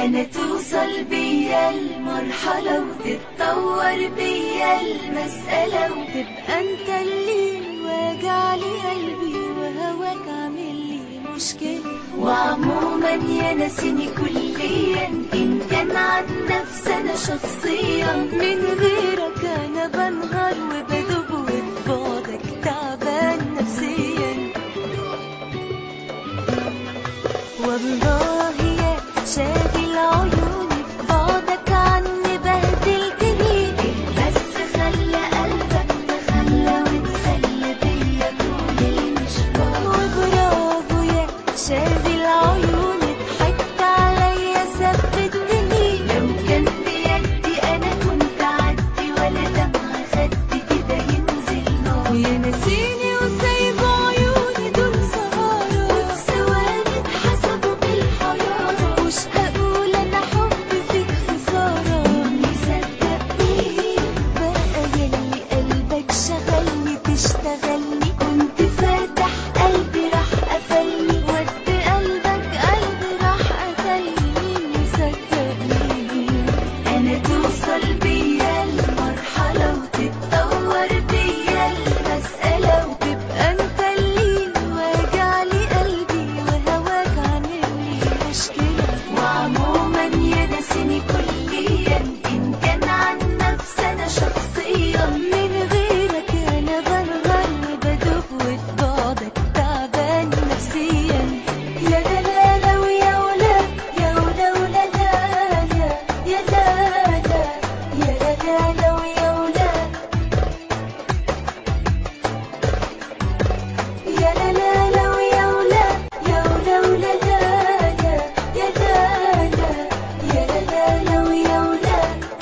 انا توصل بيا المرحلة وتتطور بيا المسألة وتبقى انت اللي واجع لي قلبي وهواك عامل لي مشكلة وعموما يا ناسيني كليا ان كان عن نفسي انا شخصيا من غيرك انا بنهار وبدوب وبعدك تعبان نفسيا والله يا شاغل عيوني في بعدك عني بهدلتني بس خلى قلبك تخلى وتخلى بيا طول المشوار وبرافو يا شاغل عيوني ضحكت عليا ثبتني لو كان بيدي انا كنت عدي ولا دمع خدي كده ينزل نار ويا ناسيني وسايب عيوني دول سهارة وبثواني اتحسبوا بالحرارة مش هقول انا حب فيك خسارة اللي صدقني بقى يلي قلبك شغلني تشتغلني كنت فاتح قلبي راح قفلني ود قلبك قلبي راح قتلني مين مصدقني انا توصل بيا المرحلة وتتطور بيا المسألة وتبقى انت اللي واجع لي قلبي وهواك عامل لي مشكلة وعموما يا ناسيني كليا ان كان عن نفسي انا شخصيا من غيرك انا بنغر وبدوب وبعدك تعبان نفسيا لا لا لا لا ويا ولا يا ولا ولا لا لا يا لا لا يا لا لا لا ويا ولا يا لا لا لا ويا ولا يا ولا ولا لا لا يا لا لا يا لا لا لا ويا ولا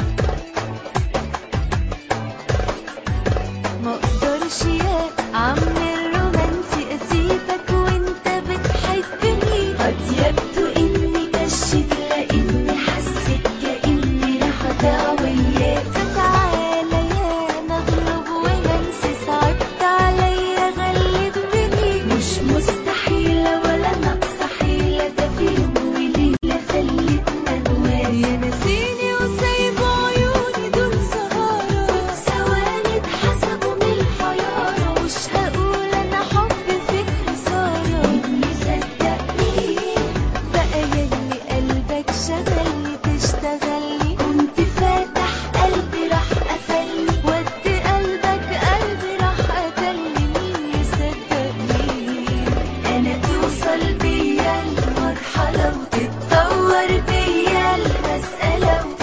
ما اقدرش يا عم الرومانسي اسيبك وانت بتحبني قد يبدو اني كشت لاني حسيت كاني راح اضيع وياك فتعالى يا نغلب وننسى صعبت عليا غلبني مش مستحيلة ولا مستحيلة ده في يوم وليلة خلتنا نواسي يا ناسيني وسايب عيوني دول سهارة ثواني اتحسبوا من الحيارة مش هقول انا حب فيك خسارة اللي صدقني بقى يلي قلبك شغلني تشتغلني كنت فاتح قلبي راح قفلني ود قلبك قلبي راح قتلني مين يصدقني انا توصل بيا المرحلة وتتطور بيا المسألة